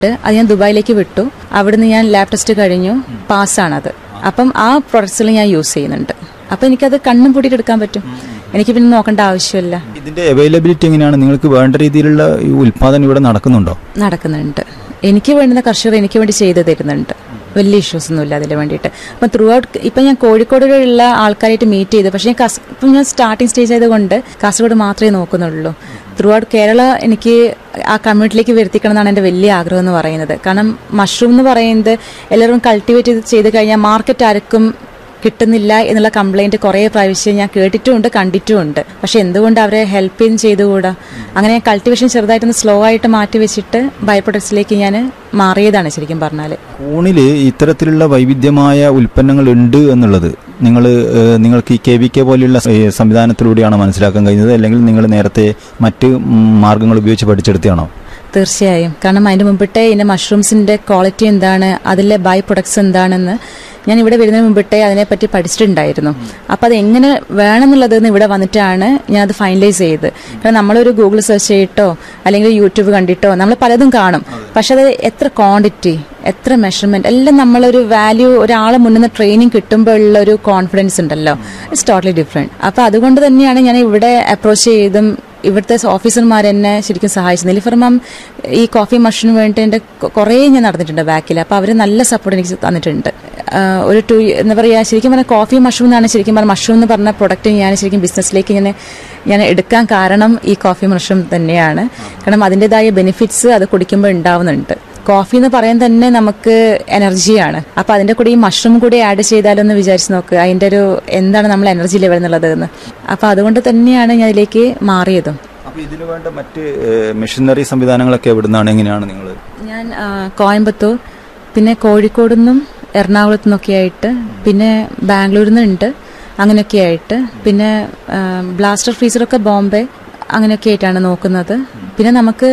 അത് ഞാൻ ദുബായിലേക്ക് വിട്ടു അവിടുന്ന് ഞാൻ ലാബ് ടെസ്റ്റ് കഴിഞ്ഞു പാസ്സാണത് അപ്പം ആ പ്രൊഡക്ട്സിൽ ഞാൻ യൂസ് ചെയ്യുന്നുണ്ട് അപ്പം എനിക്കത് കണ്ണും പൂട്ടിയിട്ട് എടുക്കാൻ പറ്റും എനിക്ക് പിന്നെ നോക്കേണ്ട ആവശ്യമില്ല ഇതിന്റെ അവൈലബിലിറ്റി എങ്ങനെയാണ് നിങ്ങൾക്ക് വേണ്ട രീതിയിലുള്ള ഈ ഉൽപാദനം ഇവിടെ നടക്കുന്നുണ്ടോ നടക്കുന്നുണ്ട് എനിക്ക് വേണ്ടുന്ന കർഷകർ എനിക്ക് വേണ്ടി ചെയ്തു തരുന്നുണ്ട് വലിയ ഇഷ്യൂസ് ഒന്നുമില്ല അതിന് വേണ്ടിയിട്ട് അപ്പം ത്രൂ ഔട്ട് ഇപ്പം ഞാൻ കോഴിക്കോടുള്ള ആൾക്കാരായിട്ട് മീറ്റ് ചെയ്തു പക്ഷേ ഞാൻ കാസ്- ഇപ്പം ഞാൻ സ്റ്റാർട്ടിങ് സ്റ്റേജ് ആയതുകൊണ്ട് കാസർഗോഡ് മാത്രമേ നോക്കുന്നുള്ളൂ ത്രൂ ഔട്ട് കേരള എനിക്ക് ആ കമ്മ്യൂണിറ്റിയിലേക്ക് വരുത്തിക്കണം എന്നാണ് എൻ്റെ വലിയ ആഗ്രഹം എന്ന് പറയുന്നത് കാരണം മഷ്റൂം എന്ന് പറയുന്നത് എല്ലാവരും കൾട്ടിവേറ്റ് ചെയ്ത് ചെയ്ത് കഴിഞ്ഞാൽ മാർക്കറ്റ് ആർക്കും കിട്ടുന്നില്ല എന്നുള്ള കംപ്ലൈന്റ് കുറേ പ്രാവശ്യം ഞാൻ കേട്ടിട്ടുമുണ്ട് കണ്ടിട്ടുമുണ്ട് പക്ഷെ എന്തുകൊണ്ട് അവരെ ഹെൽപ്പ് ചെയ്യും ചെയ്തുകൂടാ അങ്ങനെ ഞാൻ കൾട്ടിവേഷൻ ചെറുതായിട്ടൊന്ന് സ്ലോ ആയിട്ട് മാറ്റി വെച്ചിട്ട് ബൈ പ്രൊഡക്ട്സിലേക്ക് ഞാൻ മാറിയതാണ് ശരിക്കും പറഞ്ഞാൽ കൂണില് ഇത്തരത്തിലുള്ള വൈവിധ്യമായ ഉൽപ്പന്നങ്ങൾ ഉണ്ട് എന്നുള്ളത് നിങ്ങൾ നിങ്ങൾക്ക് ഈ കെ വി കെ പോലെയുള്ള ഏ, സംവിധാനത്തിലൂടെയാണ് മനസ്സിലാക്കാൻ കഴിഞ്ഞത് അല്ലെങ്കിൽ നിങ്ങൾ നേരത്തെ മറ്റ് ഉം, മാർഗങ്ങൾ ഉപയോഗിച്ച് പഠിച്ചെടുത്തതാണോ തീർച്ചയായും കാരണം അതിന് മുമ്പിട്ടേ ഇതിന്റെ മഷ്റൂംസിന്റെ ക്വാളിറ്റി എന്താണ് അതിലെ ബൈ പ്രൊഡക്ട്സ് എന്താണെന്ന് ഞാൻ ഇവിടെ വരുന്നതിന് മുമ്പിട്ടേ അതിനെപ്പറ്റി പഠിച്ചിട്ടുണ്ടായിരുന്നു അപ്പം അത് എങ്ങനെ വേണമെന്നുള്ളത് ഇവിടെ വന്നിട്ടാണ് ഞാൻ അത് ഫൈനലൈസ് ചെയ്ത് കാരണം നമ്മളൊരു ഗൂഗിൾ സെർച്ച് ചെയ്തിട്ടോ അല്ലെങ്കിൽ യൂട്യൂബ് കണ്ടിട്ടോ നമ്മൾ പലതും കാണും പക്ഷെ അത് എത്ര ക്വാണ്ടിറ്റി എത്ര മെഷർമെന്റ് എല്ലാം നമ്മളൊരു വാല്യൂ ഒരാളെ മുന്നിൽ നിന്ന് ട്രെയിനിങ് കിട്ടുമ്പോൾ ഉള്ള ഒരു കോൺഫിഡൻസ് ഉണ്ടല്ലോ ഇറ്റ്സ് ടോട്ടലി ഡിഫറെന്റ് അപ്പൊ അതുകൊണ്ട് തന്നെയാണ് ഞാൻ ഇവിടെ അപ്രോച്ച് ചെയ്തും ഇവിടുത്തെ ഓഫീസർമാർ എന്നെ ശരിക്കും സഹായിച്ചു നിലിഫർ മാം ഈ കോഫി മഷിന് വേണ്ടിയിട്ട് എൻ്റെ കുറേ ഞാൻ നടന്നിട്ടുണ്ട് ബാക്കിൽ അപ്പോൾ അവർ നല്ല സപ്പോർട്ട് എനിക്ക് തന്നിട്ടുണ്ട് ആഹ് ഒരു ടു എന്താ പറയുക ശരിക്കും പറഞ്ഞാൽ കോഫി മഷ്റൂം എന്നാണ് ശരിക്കും പറഞ്ഞാൽ മഷ്റൂം എന്ന് പറഞ്ഞ പ്രൊഡക്റ്റ് ഞാൻ ശരിക്കും ബിസിനസ്സിലേക്ക് ഞാൻ ഞാൻ എടുക്കാൻ കാരണം ഈ കോഫി മഷ്റൂം തന്നെയാണ് കാരണം അതിൻ്റെതായ ബെനിഫിറ്റ്സ് അത് കുടിക്കുമ്പോൾ ഉണ്ടാവുന്നുണ്ട് കോഫി എന്ന് പറയാൻ തന്നെ നമുക്ക് എനർജിയാണ് അപ്പൊ അതിന്റെ കൂടെ ഈ മഷ്റൂം കൂടി ആഡ് ചെയ്താലോ എന്ന് വിചാരിച്ച് നോക്കുക അതിന്റെ ഒരു എന്താണ് നമ്മൾ എനർജി ലെവൽ എന്നുള്ളത് എന്ന് അപ്പൊ അതുകൊണ്ട് തന്നെയാണ് ഞാൻ ഇതിലേക്ക് മാറിയതും അപ്പോൾ ഇതിനു വേണ്ട മറ്റ് മെഷീനറി സംവിധാനങ്ങളൊക്കെ എവിടുന്നാണ് എങ്ങനെയാണ് നിങ്ങൾ ഞാൻ ആ, കോയമ്പത്തൂർ പിന്നെ കോഴിക്കോട് നിന്നും എറണാകുളത്തു നിന്നൊക്കെ ആയിട്ട് പിന്നെ ബാംഗ്ലൂരിൽ നിന്നുണ്ട് അങ്ങനെയൊക്കെ ആയിട്ട് പിന്നെ ആ, ബ്ലാസ്റ്റർ ഫ്രീസറൊക്കെ ബോംബെ അങ്ങനെയൊക്കെ ആയിട്ടാണ് നോക്കുന്നത് പിന്നെ നമുക്ക്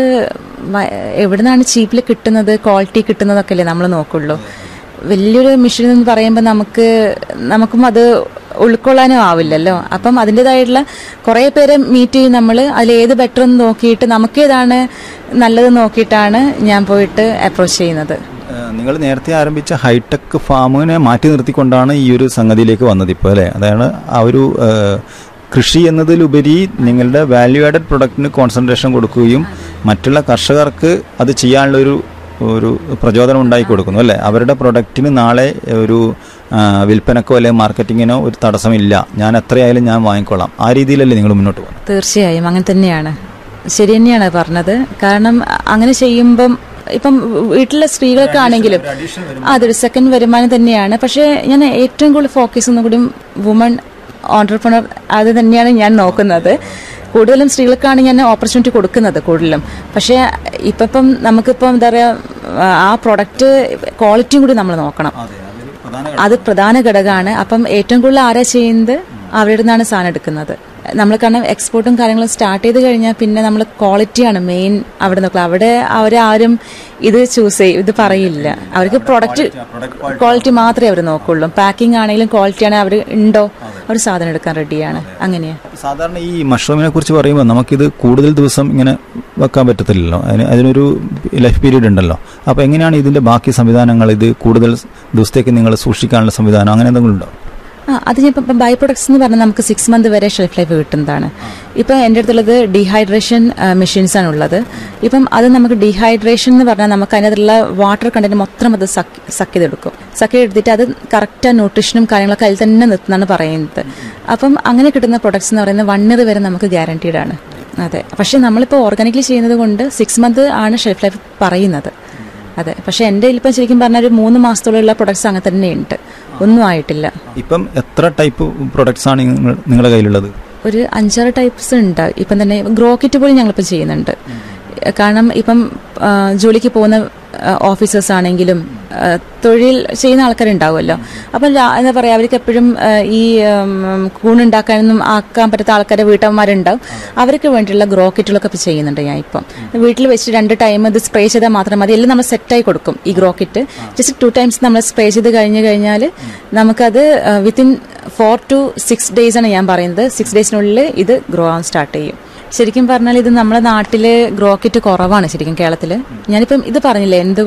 വ- എവിടുന്നാണ് ചീപ്പിൽ കിട്ടുന്നത് ക്വാളിറ്റി കിട്ടുന്നതൊക്കെ അല്ലേ നമ്മൾ നോക്കുള്ളൂ വലിയൊരു മെഷീൻ എന്ന് പറയുമ്പോൾ നമുക്ക് നമുക്കും അത് ഉൾക്കൊള്ളാനും ആവില്ലല്ലോ അപ്പം അതിൻ്റെതായിട്ടുള്ള കുറേ പേരെ മീറ്റ് ചെയ്യും നമ്മൾ അതിൽ ഏത് ബെറ്റർ എന്ന് നോക്കിയിട്ട് നമുക്കേതാണ് നല്ലത് നോക്കിയിട്ടാണ് ഞാൻ പോയിട്ട് അപ്രോച്ച് ചെയ്യുന്നത് നിങ്ങൾ നേരത്തെ ആരംഭിച്ച ഹൈടെക് ഫാമിനെ മാറ്റി നിർത്തിക്കൊണ്ടാണ് ഈ ഒരു സംഗതിയിലേക്ക് വന്നത് ഇപ്പോൾ അല്ലേ അതാണ് ആ ഒരു ഏ, കൃഷി എന്നതിലുപരി നിങ്ങളുടെ വാല്യൂ ആഡഡ് പ്രൊഡക്റ്റിന് കോൺസെൻട്രേഷൻ കൊടുക്കുകയും മറ്റുള്ള കർഷകർക്ക് അത് ചെയ്യാനുള്ള ഒരു ഒരു പ്രചോദനം ഉണ്ടാക്കി കൊടുക്കുന്നു അല്ലേ അവരുടെ പ്രൊഡക്റ്റിന് നാളെ ഒരു ആ, വിൽപ്പനക്കോ അല്ലെങ്കിൽ മാർക്കറ്റിങ്ങിനോ ഒരു തടസ്സമില്ല ഞാൻ എത്രയായാലും ഞാൻ വാങ്ങിക്കൊള്ളാം ആ രീതിയിലല്ലേ നിങ്ങൾ മുന്നോട്ട് പോകുന്നത് തീർച്ചയായും അങ്ങനെ തന്നെയാണ് ശരി തന്നെയാണ് പറഞ്ഞത് കാരണം അങ്ങനെ ചെയ്യുമ്പം ഇപ്പം വീട്ടിലെ സ്ത്രീകൾക്കാണെങ്കിലും അതൊരു സെക്കൻഡ് വരുമാനം തന്നെയാണ് പക്ഷേ ഞാൻ ഏറ്റവും കൂടുതൽ ഫോക്കസ് ഒന്നും കൂടി വുമൺ ഓണ്ടർപ്രണർ അത് തന്നെയാണ് ഞാൻ നോക്കുന്നത് കൂടുതലും സ്ത്രീകൾക്കാണ് ഞാൻ ഓപ്പർച്യൂണിറ്റി കൊടുക്കുന്നത് കൂടുതലും പക്ഷേ ഇപ്പം നമുക്കിപ്പം എന്താ പറയുക ആ പ്രൊഡക്റ്റ് ക്വാളിറ്റിയും കൂടി നമ്മൾ നോക്കണം അത് പ്രധാന ഘടകമാണ് അപ്പം ഏറ്റവും കൂടുതൽ ആരാ ചെയ്യുന്നത് അവരുടെ നിന്നാണ് സാധനം എടുക്കുന്നത് നമ്മൾ കാരണം എക്സ്പോർട്ടും കാര്യങ്ങളും സ്റ്റാർട്ട് ചെയ്ത് കഴിഞ്ഞാൽ പിന്നെ നമ്മൾ ക്വാളിറ്റിയാണ് മെയിൻ അവിടെ നോക്കുക അവിടെ അവരാരും ഇത് ചൂസ് ചെയ്യും ഇത് പറയില്ല അവർക്ക് പ്രൊഡക്റ്റ് ക്വാളിറ്റി മാത്രമേ അവർ നോക്കുള്ളൂ പാക്കിംഗ് ആണെങ്കിലും ക്വാളിറ്റി ആണെങ്കിൽ അവർ ഉണ്ടോ അവർ സാധനം എടുക്കാൻ റെഡിയാണ് അങ്ങനെയാണ് സാധാരണ ഈ മഷ്റൂമിനെ കുറിച്ച് പറയുമ്പോൾ നമുക്കിത് കൂടുതൽ ദിവസം ഇങ്ങനെ വെക്കാൻ പറ്റത്തില്ലല്ലോ അതിന് അതിനൊരു ലൈഫ് പീരീഡ് ഉണ്ടല്ലോ അപ്പോൾ എങ്ങനെയാണ് ഇതിന്റെ ബാക്കി സംവിധാനങ്ങൾ ഇത് കൂടുതൽ ദിവസത്തേക്ക് നിങ്ങൾ സൂക്ഷിക്കാനുള്ള സംവിധാനം അങ്ങനെ എന്തെങ്കിലും ഉണ്ടോ ആ അത് ഞാൻ ഇപ്പം ബൈ പ്രൊഡക്ട്സ് എന്ന് പറഞ്ഞാൽ നമുക്ക് സിക്സ് മന്ത് വരെ ഷെൽഫ് ലൈഫ് കിട്ടുന്നതാണ് ഇപ്പം എൻ്റെ അടുത്തുള്ളത് ഡീഹൈഡ്രേഷൻ മെഷീൻസ് ആണ് ഉള്ളത് ഇപ്പം അത് നമുക്ക് ഡീഹൈഡ്രേഷൻ എന്ന് പറഞ്ഞാൽ നമുക്ക് അതിനകത്തുള്ള വാട്ടർ കണ്ടന്റ് മൊത്തം അത് സക്ക് സക്ക് ചെയ്തെടുക്കും സക്ക് ചെയ്തെടുത്തിട്ട് അത് കറക്റ്റ് ന്യൂട്രീഷനും കാര്യങ്ങളൊക്കെ അതിൽ തന്നെ നിർത്തുന്നതാണ് പറയുന്നത് അപ്പം അങ്ങനെ കിട്ടുന്ന പ്രൊഡക്ട്സ് എന്ന് പറയുന്നത് വൺ ഇയർ വരെ നമുക്ക് ഗ്യാരണ്ടീഡ് ആണ് അതെ പക്ഷെ നമ്മളിപ്പോൾ ഓർഗാനിക്കലി ചെയ്യുന്നത് കൊണ്ട് സിക്സ് മന്ത് ആണ് ഷെൽഫ് ലൈഫ് പറയുന്നത് അതെ പക്ഷെ എൻ്റെ ഇപ്പം ശരിക്കും പറഞ്ഞാൽ ഒരു മൂന്ന് മാസത്തോളമുള്ള പ്രൊഡക്ട്സ് അങ്ങനെ തന്നെയുണ്ട് ഒന്നും ആയിട്ടില്ല ഇപ്പം എത്ര ടൈപ്പ് പ്രൊഡക്ട്സ് ആണ് നിങ്ങൾ നിങ്ങളുടെ കയ്യിലുള്ളത് ഒരു അഞ്ചാറ് ടൈപ്സ് ഉണ്ട് ഇപ്പം തന്നെ ഗ്രോ കിറ്റ് പോലും ഞങ്ങളിപ്പോൾ ചെയ്യുന്നുണ്ട് കാരണം ഇപ്പം ആ, ജോലിക്ക് പോകുന്ന ഓഫീസേഴ്സ് ആണെങ്കിലും ആ, തൊഴിൽ ചെയ്യുന്ന ആൾക്കാരുണ്ടാവുമല്ലോ അപ്പം രാ- എന്താ പറയുക അവർക്ക് എപ്പോഴും ആ, ഈ ഉം, കൂണുണ്ടാക്കാനൊന്നും ആക്കാൻ പറ്റാത്ത ആൾക്കാരെ വീട്ടമ്മമാരുണ്ടാവും അവർക്ക് വേണ്ടിയുള്ള ഗ്രോ കിറ്റുകളൊക്കെ ഇപ്പം ചെയ്യുന്നുണ്ട് ഞാൻ ഇപ്പം വീട്ടിൽ വെച്ച് രണ്ട് ടൈം ഇത് സ്പ്രേ ചെയ്താൽ മാത്രം മതി എല്ലാം നമ്മൾ സെറ്റായി കൊടുക്കും ഈ grow kit just two times നമ്മൾ സ്പ്രേ ചെയ്ത് കഴിഞ്ഞ് കഴിഞ്ഞാൽ നമുക്കത് within four to six days ആണ് ഞാൻ പറയുന്നത് സിക്സ് ഡേയ്സിനുള്ളിൽ ഇത് ഗ്രോ ആവാൻ സ്റ്റാർട്ട് ചെയ്യും ശരിക്കും പറഞ്ഞാൽ ഇത് നമ്മുടെ നാട്ടില് ഗ്രോക്കറ്റ് കുറവാണ് ശരിക്കും കേരളത്തില് ഞാനിപ്പം ഇത് പറഞ്ഞില്ലേ എന്ത്